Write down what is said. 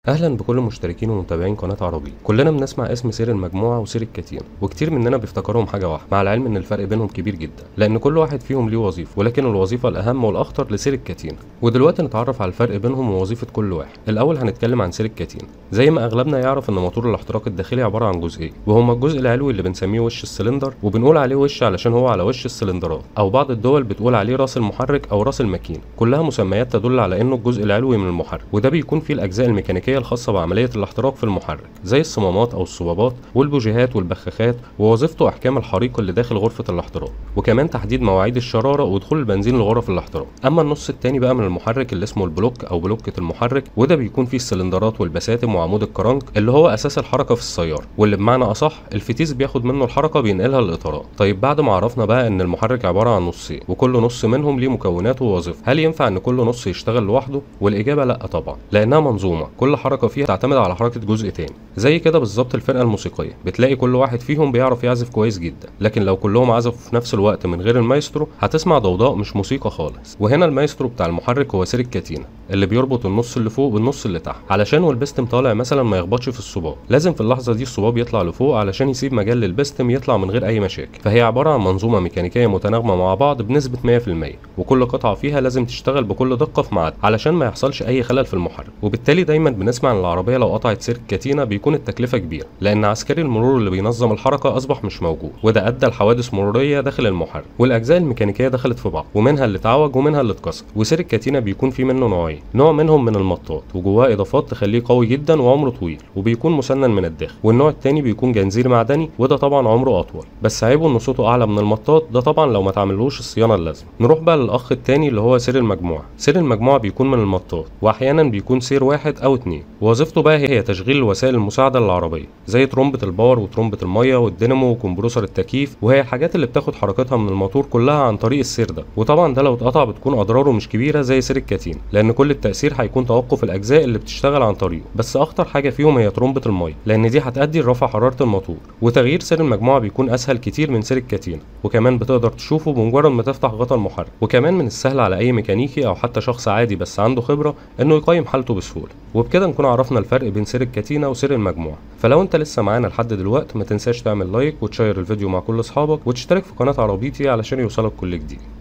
اهلا بكل مشتركين ومتابعين قناه عربي كلنا بنسمع اسم سير المجموعه وسير الكتين وكتير مننا بيفتكرهم حاجه واحده مع العلم ان الفرق بينهم كبير جدا لان كل واحد فيهم ليه وظيفه ولكن الوظيفه الاهم والاخطر لسير الكتين ودلوقتي نتعرف على الفرق بينهم ووظيفه كل واحد الاول هنتكلم عن سير الكتين زي ما اغلبنا يعرف ان موتور الاحتراق الداخلي عباره عن جزئين وهما الجزء العلوي اللي بنسميه وش السلندر وبنقول عليه وش علشان هو على وش السلندرات او بعض الدول بتقول عليه راس المحرك او راس الماكين كلها مسميات تدل على انه الجزء العلوي من المحرك وده بيكون فيه الاجزاء الميكانيكيه الخاصه بعمليه الاحتراق في المحرك زي الصمامات او الصبابات والبوجيهات والبخاخات ووظيفته احكام الحريق اللي داخل غرفه الاحتراق وكمان تحديد مواعيد الشراره ودخول البنزين لغرف الاحتراق اما النص التاني بقى من المحرك اللي اسمه البلوك او بلوكه المحرك وده بيكون فيه السلندرات والبساتم وعمود الكرنك اللي هو اساس الحركه في السياره واللي بمعنى اصح الفتيس بياخد منه الحركه بينقلها للاطارات طيب بعد ما عرفنا بقى ان المحرك عباره عن نصين وكل نص منهم ليه مكوناته ووظيفه هل ينفع ان كل نص يشتغل لوحده والاجابه لا طبعا لانها منظومه كل حركه فيها تعتمد على حركه جزء تاني زي كده بالظبط الفرقه الموسيقيه بتلاقي كل واحد فيهم بيعرف يعزف كويس جدا لكن لو كلهم عزفوا في نفس الوقت من غير المايسترو هتسمع ضوضاء مش موسيقى خالص وهنا المايسترو بتاع المحرك هو سير الكتينه اللي بيربط النص اللي فوق بالنص اللي تحت علشان والبستم طالع مثلا ما يخبطش في الصباب لازم في اللحظه دي الصباب يطلع لفوق علشان يسيب مجال للبستم يطلع من غير اي مشاكل فهي عباره عن منظومه ميكانيكيه متناغمه مع بعض بنسبه 100% وكل قطعه فيها لازم تشتغل بكل دقه في ميعادها علشان ما يحصلش اي خلل في المحرك وبالتالي دايما بنسمع ان العربيه لو قطعت سير الكتينه بيكون التكلفه كبيره لان عسكري المرور اللي بينظم الحركه اصبح مش موجود وده ادى لحوادث مروريه داخل المحرك والاجزاء الميكانيكيه دخلت في بعض ومنها اللي اتعوج ومنها اللي اتكسر وسير الكتينه بيكون فيه منه نوعين نوع منهم من المطاط وجواه اضافات تخليه قوي جدا وعمره طويل وبيكون مسنن من الداخل والنوع التاني بيكون جنزير معدني وده طبعا عمره اطول بس عيبه ان صوته اعلى من المطاط ده طبعا لو ما تعملوش الصيانه اللازمه نروح بقى للاخ التاني اللي هو سير المجموعه سير المجموعه بيكون من المطاط واحيانا بيكون سير واحد او اتنين ووظيفته بقى هي تشغيل الوسائل المساعده للعربيه زي ترومبه الباور وترومبه الميه والدينامو وكمبروسر التكييف وهي الحاجات اللي بتاخد حركتها من الموتور كلها عن طريق السير ده وطبعا ده لو اتقطع بتكون اضراره مش كبيره زي سير الكتين لان كل التاثير هيكون توقف الاجزاء اللي بتشتغل عن طريقه بس اخطر حاجه فيهم هي ترومبه الميه لان دي هتؤدي لرفع حراره الموتور وتغيير سير المجموعه بيكون اسهل كتير من سير الكتين وكمان بتقدر تشوفه بمجرد ما تفتح غطا المحرك وكمان من السهل على اي ميكانيكي او حتى شخص عادي بس عنده خبره انه يقيم حالته بسهوله وبكده نكون عرفنا الفرق بين سير الكتينه وسير المجموعه فلو انت لسه معانا لحد دلوقتي ما تنساش تعمل لايك وتشير الفيديو مع كل اصحابك وتشترك في قناه عربيتي علشان يوصلك كل جديد